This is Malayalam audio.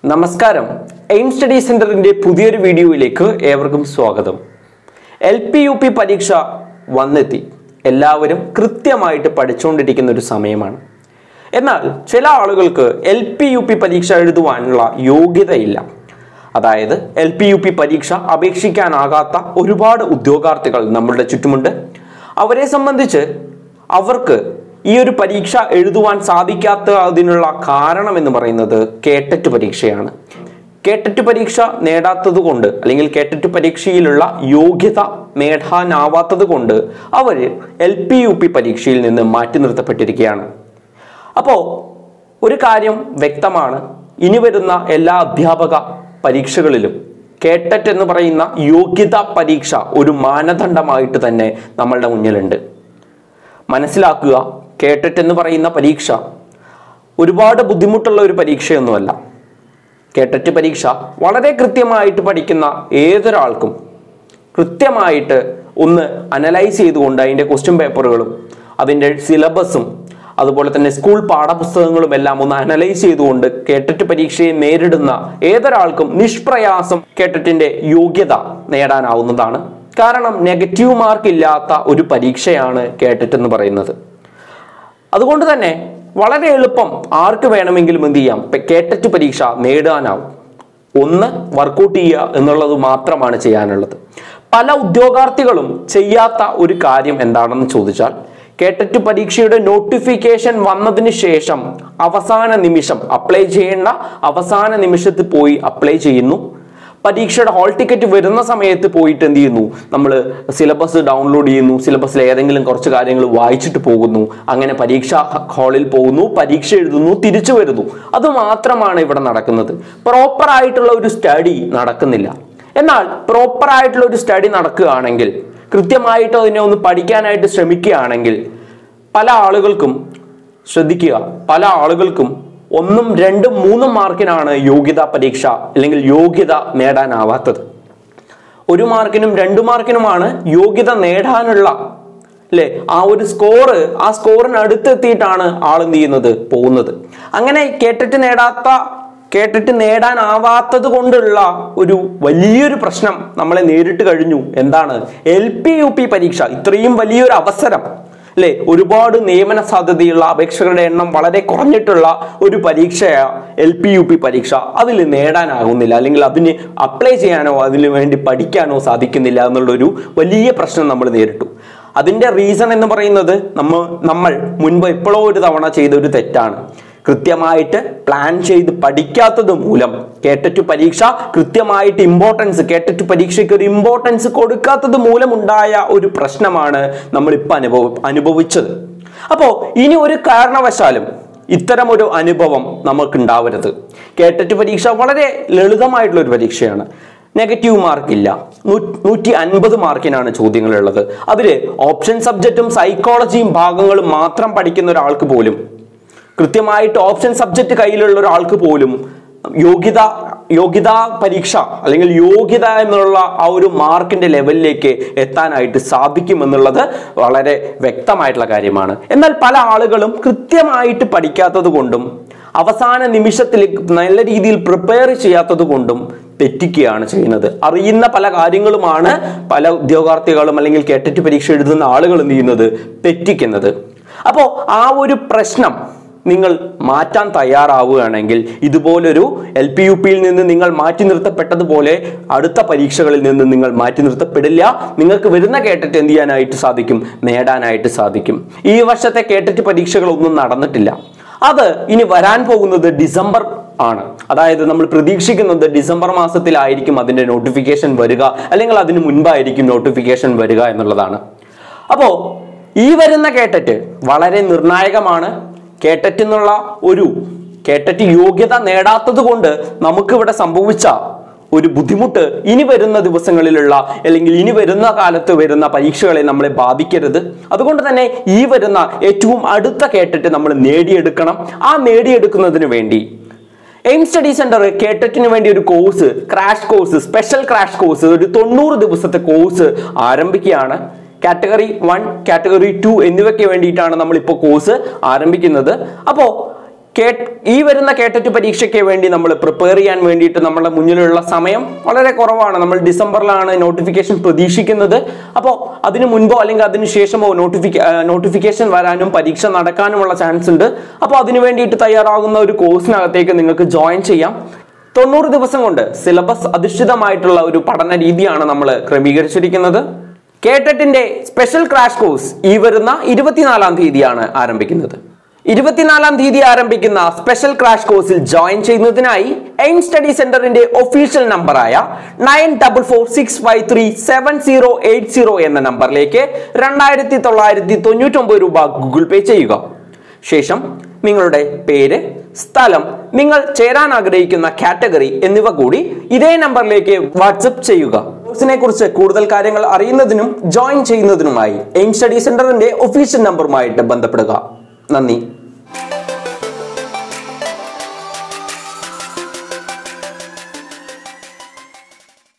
നമസ്കാരം എയിം സ്റ്റഡി സെന്ററിന്റെ പുതിയൊരു വീഡിയോയിലേക്ക് ഏവർക്കും സ്വാഗതം എൽ പി യു പി പരീക്ഷ വന്നെത്തി എല്ലാവരും കൃത്യമായിട്ട് പഠിച്ചുകൊണ്ടിരിക്കുന്ന ഒരു സമയമാണ് എന്നാൽ ചില ആളുകൾക്ക് എൽ പി യു പി പരീക്ഷ എഴുതുവാനുള്ള യോഗ്യതയില്ല അതായത് എൽ പി യു പി പരീക്ഷ അപേക്ഷിക്കാനാകാത്ത ഒരുപാട് ഉദ്യോഗാർത്ഥികൾ നമ്മളുടെ ചുറ്റുമുണ്ട് അവരെ സംബന്ധിച്ച് അവർക്ക് ഈ ഒരു പരീക്ഷ എഴുതുവാൻ സാധിക്കാത്ത അതിനുള്ള കാരണം എന്ന് പറയുന്നത് കേട്ടറ്റ് പരീക്ഷയാണ് കേട്ടറ്റ് പരീക്ഷ നേടാത്തത് കൊണ്ട് അല്ലെങ്കിൽ കേട്ടറ്റ് പരീക്ഷയിലുള്ള യോഗ്യത നേടാനാവാത്തത് കൊണ്ട് അവർ എൽ പി യു പി പരീക്ഷയിൽ നിന്ന് മാറ്റി നിർത്തപ്പെട്ടിരിക്കുകയാണ് അപ്പോൾ ഒരു കാര്യം വ്യക്തമാണ് ഇനി വരുന്ന എല്ലാ അധ്യാപക പരീക്ഷകളിലും കേട്ടറ്റ് എന്ന് പറയുന്ന യോഗ്യതാ പരീക്ഷ ഒരു മാനദണ്ഡമായിട്ട് തന്നെ നമ്മളുടെ മുന്നിലുണ്ട് മനസ്സിലാക്കുക കേട്ടറ്റ് എന്ന് പറയുന്ന പരീക്ഷ ഒരുപാട് ബുദ്ധിമുട്ടുള്ള ഒരു പരീക്ഷയൊന്നുമല്ല കേട്ടറ്റ് പരീക്ഷ വളരെ കൃത്യമായിട്ട് പഠിക്കുന്ന ഏതൊരാൾക്കും കൃത്യമായിട്ട് ഒന്ന് അനലൈസ് ചെയ്തുകൊണ്ട് അതിൻ്റെ ക്വസ്റ്റ്യൻ പേപ്പറുകളും അതിൻ്റെ സിലബസും അതുപോലെ തന്നെ സ്കൂൾ പാഠപുസ്തകങ്ങളും എല്ലാം ഒന്ന് അനലൈസ് ചെയ്തുകൊണ്ട് കേട്ടറ്റ് പരീക്ഷയെ നേരിടുന്ന ഏതൊരാൾക്കും നിഷ്പ്രയാസം കേട്ടറ്റിന്റെ യോഗ്യത നേടാനാവുന്നതാണ് കാരണം നെഗറ്റീവ് മാർക്ക് ഇല്ലാത്ത ഒരു പരീക്ഷയാണ് കേട്ടറ്റ് എന്ന് പറയുന്നത് അതുകൊണ്ട് തന്നെ വളരെ എളുപ്പം ആർക്ക് വേണമെങ്കിലും എന്ത് ചെയ്യാം പെ- കേട്ടറ്റ് പരീക്ഷ നേടാനാവും ഒന്ന് വർക്കൗട്ട് ചെയ്യുക എന്നുള്ളത് മാത്രമാണ് ചെയ്യാനുള്ളത് പല ഉദ്യോഗാർത്ഥികളും ചെയ്യാത്ത ഒരു കാര്യം എന്താണെന്ന് ചോദിച്ചാൽ കേട്ടറ്റ് പരീക്ഷയുടെ നോട്ടിഫിക്കേഷൻ വന്നതിന് ശേഷം അവസാന നിമിഷം അപ്ലൈ ചെയ്യേണ്ട അവസാന നിമിഷത്തിൽ പോയി അപ്ലൈ ചെയ്യുന്നു പരീക്ഷയുടെ ഹാൾ ടിക്കറ്റ് വരുന്ന സമയത്ത് പോയിട്ട് എന്ത് ചെയ്യുന്നു നമ്മൾ സിലബസ് ഡൗൺലോഡ് ചെയ്യുന്നു സിലബസിൽ ഏതെങ്കിലും കുറച്ച് കാര്യങ്ങൾ വായിച്ചിട്ട് പോകുന്നു അങ്ങനെ പരീക്ഷാ ഹാളിൽ പോകുന്നു പരീക്ഷ എഴുതുന്നു തിരിച്ചു വരുന്നു അത് മാത്രമാണ് ഇവിടെ നടക്കുന്നത് പ്രോപ്പർ ആയിട്ടുള്ള ഒരു സ്റ്റഡി നടക്കുന്നില്ല എന്നാൽ പ്രോപ്പർ ആയിട്ടുള്ള ഒരു സ്റ്റഡി നടക്കുകയാണെങ്കിൽ കൃത്യമായിട്ട് അതിനെ ഒന്ന് പഠിക്കാനായിട്ട് ശ്രമിക്കുകയാണെങ്കിൽ പല ആളുകൾക്കും ശ്രദ്ധിക്കുക പല ആളുകൾക്കും ഒന്നും രണ്ടും മൂന്നും മാർക്കിനാണ് യോഗ്യതാ പരീക്ഷ അല്ലെങ്കിൽ യോഗ്യത നേടാനാവാത്തത് ഒരു മാർക്കിനും രണ്ടു മാർക്കിനുമാണ് യോഗ്യത നേടാനുള്ള അല്ലെ ആ ഒരു സ്കോറ് ആ സ്കോറിന് അടുത്തെത്തിയിട്ടാണ് ആൾ എന്ത് ചെയ്യുന്നത് പോകുന്നത് അങ്ങനെ കേട്ടിട്ട് നേടാത്ത കേട്ടിട്ട് നേടാനാവാത്തത് കൊണ്ടുള്ള ഒരു വലിയൊരു പ്രശ്നം നമ്മളെ നേരിട്ട് കഴിഞ്ഞു എന്താണ് എൽ പി യു പി പരീക്ഷ ഇത്രയും വലിയൊരു അവസരം അല്ലെ ഒരുപാട് നിയമന സാധ്യതയുള്ള അപേക്ഷകരുടെ എണ്ണം വളരെ കുറഞ്ഞിട്ടുള്ള ഒരു പരീക്ഷയാ എൽ പി യു പി പരീക്ഷ അതിൽ നേടാനാകുന്നില്ല അല്ലെങ്കിൽ അതിന് അപ്ലൈ ചെയ്യാനോ അതിനു വേണ്ടി പഠിക്കാനോ സാധിക്കുന്നില്ല എന്നുള്ളൊരു വലിയ പ്രശ്നം നമ്മൾ നേരിട്ടു അതിന്റെ റീസൺ എന്ന് പറയുന്നത് നമ്മ നമ്മൾ മുൻപ് എപ്പോഴോ ഒരു തവണ ചെയ്ത ഒരു തെറ്റാണ് കൃത്യമായിട്ട് പ്ലാൻ ചെയ്ത് പഠിക്കാത്തത് മൂലം കേട്ടറ്റ് പരീക്ഷ കൃത്യമായിട്ട് ഇമ്പോർട്ടൻസ് കേട്ടറ്റ് പരീക്ഷയ്ക്ക് ഒരു ഇമ്പോർട്ടൻസ് കൊടുക്കാത്തത് മൂലമുണ്ടായ ഒരു പ്രശ്നമാണ് നമ്മൾ ഇപ്പൊ അനുഭവ അനുഭവിച്ചത് അപ്പോ ഇനി ഒരു കാരണവശാലും ഇത്തരം ഒരു അനുഭവം നമുക്ക് ഉണ്ടാവരുത് കേട്ടറ്റ് പരീക്ഷ വളരെ ലളിതമായിട്ടുള്ള ഒരു പരീക്ഷയാണ് നെഗറ്റീവ് മാർക്ക് ഇല്ല നൂ- നൂറ്റി അൻപത് മാർക്കിനാണ് ചോദ്യങ്ങളുള്ളത് അതില് ഓപ്ഷൻ സബ്ജക്റ്റും സൈക്കോളജിയും ഭാഗങ്ങളും മാത്രം പഠിക്കുന്ന ഒരാൾക്ക് പോലും കൃത്യമായിട്ട് ഓപ്ഷൻ സബ്ജക്റ്റ് കയ്യിലുള്ള ഒരാൾക്ക് പോലും യോഗ്യത യോഗ്യതാ പരീക്ഷ അല്ലെങ്കിൽ യോഗ്യത എന്നുള്ള ആ ഒരു മാർക്കിന്റെ ലെവലിലേക്ക് എത്താനായിട്ട് സാധിക്കുമെന്നുള്ളത് വളരെ വ്യക്തമായിട്ടുള്ള കാര്യമാണ് എന്നാൽ പല ആളുകളും കൃത്യമായിട്ട് പഠിക്കാത്തത് കൊണ്ടും അവസാന നിമിഷത്തിൽ നല്ല രീതിയിൽ പ്രിപ്പയർ ചെയ്യാത്തത് കൊണ്ടും തെറ്റിക്കുകയാണ് ചെയ്യുന്നത് അറിയുന്ന പല കാര്യങ്ങളുമാണ് പല ഉദ്യോഗാർത്ഥികളും അല്ലെങ്കിൽ കേട്ടറ്റ് പരീക്ഷ എഴുതുന്ന ആളുകൾ എന്ത് ചെയ്യുന്നത് തെറ്റിക്കുന്നത് അപ്പോൾ ആ ഒരു പ്രശ്നം നിങ്ങൾ മാറ്റാൻ തയ്യാറാവുകയാണെങ്കിൽ ഇതുപോലൊരു എൽ പി യു പിയിൽ നിന്ന് നിങ്ങൾ മാറ്റി നിർത്തപ്പെട്ടതുപോലെ അടുത്ത പരീക്ഷകളിൽ നിന്ന് നിങ്ങൾ മാറ്റി നിർത്തപ്പെടില്ല നിങ്ങൾക്ക് വരുന്ന കേട്ടറ്റ് എന്ത് ചെയ്യാനായിട്ട് സാധിക്കും നേടാനായിട്ട് സാധിക്കും ഈ വർഷത്തെ കേട്ടറ്റ് പരീക്ഷകളൊന്നും നടന്നിട്ടില്ല അത് ഇനി വരാൻ പോകുന്നത് ഡിസംബർ ആണ് അതായത് നമ്മൾ പ്രതീക്ഷിക്കുന്നത് ഡിസംബർ മാസത്തിലായിരിക്കും അതിന്റെ നോട്ടിഫിക്കേഷൻ വരിക അല്ലെങ്കിൽ അതിന് മുൻപായിരിക്കും നോട്ടിഫിക്കേഷൻ വരിക എന്നുള്ളതാണ് അപ്പോ ഈ വരുന്ന കേട്ടറ്റ് വളരെ നിർണായകമാണ് കേട്ടറ്റ് എന്നുള്ള ഒരു കേട്ടറ്റ് യോഗ്യത നേടാത്തത് കൊണ്ട് നമുക്കിവിടെ സംഭവിച്ച ഒരു ബുദ്ധിമുട്ട് ഇനി വരുന്ന ദിവസങ്ങളിലുള്ള അല്ലെങ്കിൽ ഇനി വരുന്ന കാലത്ത് വരുന്ന പരീക്ഷകളെ നമ്മളെ ബാധിക്കരുത് അതുകൊണ്ട് തന്നെ ഈ വരുന്ന ഏറ്റവും അടുത്ത കേട്ടിട്ട് നമ്മൾ നേടിയെടുക്കണം ആ നേടിയെടുക്കുന്നതിന് വേണ്ടി എയിം സ്റ്റഡി സെന്റർ കേട്ടറ്റിന് വേണ്ടി ഒരു course crash course special crash course ഒരു തൊണ്ണൂറ് ദിവസത്തെ കോഴ്സ് ആരംഭിക്കുകയാണ് കാറ്റഗറി വൺ കാറ്റഗറി ടു എന്നിവയ്ക്ക് വേണ്ടിയിട്ടാണ് നമ്മൾ ഇപ്പോൾ കോഴ്സ് ആരംഭിക്കുന്നത് അപ്പോൾ കേ- ഈ വരുന്ന കേട്ടറ്റ് പരീക്ഷയ്ക്ക് വേണ്ടി നമ്മൾ പ്രിപ്പയർ ചെയ്യാൻ വേണ്ടിയിട്ട് നമ്മുടെ മുന്നിലുള്ള സമയം വളരെ കുറവാണ് നമ്മൾ ഡിസംബറിലാണ് നോട്ടിഫിക്കേഷൻ പ്രതീക്ഷിക്കുന്നത് അപ്പോൾ അതിന് മുൻപോ അല്ലെങ്കിൽ അതിന് ശേഷമോ നോട്ടിഫിക്ക നോട്ടിഫിക്കേഷൻ വരാനും പരീക്ഷ നടക്കാനുമുള്ള ചാൻസ് ഉണ്ട് അപ്പോൾ അതിന് വേണ്ടിയിട്ട് തയ്യാറാകുന്ന ഒരു കോഴ്സിനകത്തേക്ക് നിങ്ങൾക്ക് ജോയിൻ ചെയ്യാം തൊണ്ണൂറ് ദിവസം കൊണ്ട് സിലബസ് അധിഷ്ഠിതമായിട്ടുള്ള ഒരു പഠന രീതിയാണ് നമ്മൾ ക്രമീകരിച്ചിരിക്കുന്നത് കേട്ടറ്റിന്റെ സ്പെഷ്യൽ ക്രാഷ് കോഴ്സ് ഈ വരുന്ന ഇരുപത്തിനാലാം തീയതിയാണ് ആരംഭിക്കുന്നത് ഇരുപത്തിനാലാം തീയതി ആരംഭിക്കുന്ന സ്പെഷ്യൽ ക്രാഷ് കോഴ്സിൽ ജോയിൻ ചെയ്യുന്നതിനായി എയിം സ്റ്റഡി സെന്ററിന്റെ ഒഫീഷ്യൽ നമ്പറായ nine double four six five three seven zero eight zero എന്ന നമ്പറിലേക്ക് രണ്ടായിരത്തി തൊള്ളായിരത്തി തൊണ്ണൂറ്റൊമ്പത് രൂപ ഗൂഗിൾ പേ ചെയ്യുക ശേഷം നിങ്ങളുടെ പേര് സ്ഥലം നിങ്ങൾ ചേരാൻ ആഗ്രഹിക്കുന്ന കാറ്റഗറി എന്നിവ കൂടി ഇതേ നമ്പറിലേക്ക് വാട്സപ്പ് ചെയ്യുക കോഴ്സിനെ കുറിച്ച് കൂടുതൽ കാര്യങ്ങൾ അറിയുന്നതിനും ജോയിൻ ചെയ്യുന്നതിനുമായി എയിം സ്റ്റഡി സെന്ററിന്റെ ഒഫീഷ്യൽ നമ്പറുമായിട്ട് ബന്ധപ്പെടുക നന്ദി